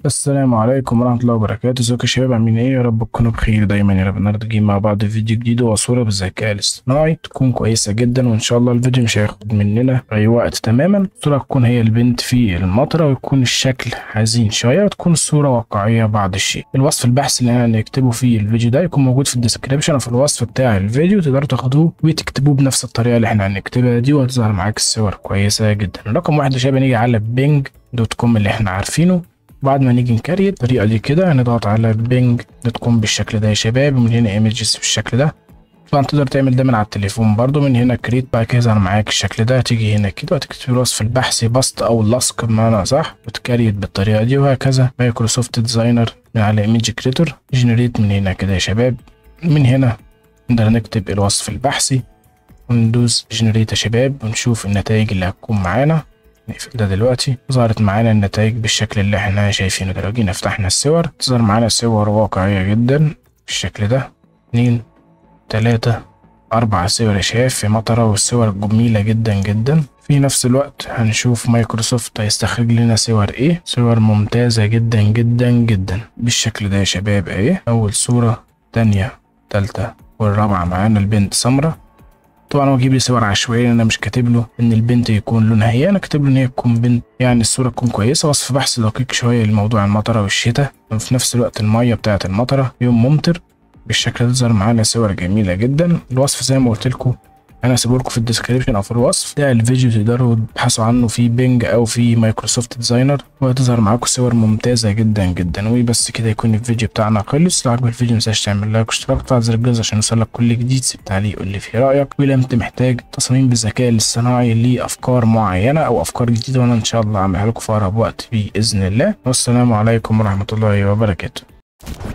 السلام عليكم ورحمة الله وبركاته ازيكم يا شباب عاملين ايه يا رب تكونوا بخير دايما يا رب النهارده جايين مع بعض في فيديو جديد وصورة بالذكاء الاصطناعي تكون كويسة جدا وان شاء الله الفيديو مش هياخد مننا اي وقت تماما الصورة تكون هي البنت في المطرة ويكون الشكل حزين شوية وتكون الصورة واقعية بعض الشيء الوصف البحث اللي انا هنكتبه في الفيديو ده يكون موجود في الديسكريبشن وفي الوصف بتاع الفيديو تقدروا تاخدوه وتكتبوه بنفس الطريقة اللي احنا هنكتبها دي وهتظهر معاك الصور كويسة جدا رقم واحد يا شباب نيجي على بينج دوت كوم اللي احنا عارفينه بعد ما نيجي نكريت الطريقه دي كده هنضغط على بينج دوت كوم بالشكل ده يا شباب ومن هنا ايمجز بالشكل ده طبعا تقدر تعمل ده من على التليفون برضو من هنا كريت بعد كده يظهر معاك الشكل ده تيجي هنا كده وتكتب الوصف البحثي بسط او لصق بمعنى صح وتكريت بالطريقه دي وهكذا مايكروسوفت ديزاينر من على ايمج كريتور جنريت من هنا كده يا شباب من هنا نقدر نكتب الوصف البحثي وندوس جنريت يا شباب ونشوف النتائج اللي هتكون معانا نقفل ده دلوقتي ظهرت معانا النتائج بالشكل اللي احنا شايفينه ده لو جينا فتحنا الصور تظهر معانا صور واقعية جدا بالشكل ده اتنين تلاتة أربع صور يا شباب في مطرة والصور جميلة جدا جدا في نفس الوقت هنشوف مايكروسوفت هيستخرج لنا صور ايه صور ممتازة جدا جدا جدا بالشكل ده يا شباب ايه أول صورة تانية تالتة والرابعة معانا البنت سمرة طبعا هو جيب لي صور عشوائيه انا مش كاتب له ان البنت يكون لونها هي انا كاتب له ان هي تكون بنت يعني الصوره تكون كويسه وصف بحث دقيق شويه لموضوع المطره والشتاء وفي نفس الوقت الميه بتاعه المطره يوم ممطر بالشكل ده ظهر معانا صور جميله جدا الوصف زي ما قلت لكم انا هسيبه لكم في الديسكريبشن او في الوصف ده الفيديو تقدروا تبحثوا عنه في بينج او في مايكروسوفت ديزاينر وهتظهر معاكم صور ممتازه جدا جدا وبس كده يكون الفيديو بتاعنا خلص لو عجبك الفيديو متنساش تعمل لايك واشتراك وتفعل زر الجرس عشان يوصلك كل جديد سيب تعليق قول لي في رايك ولو انت محتاج تصميم بالذكاء الاصطناعي لافكار معينه او افكار جديده وانا ان شاء الله اعملها لكم في اقرب وقت باذن الله والسلام عليكم ورحمه الله وبركاته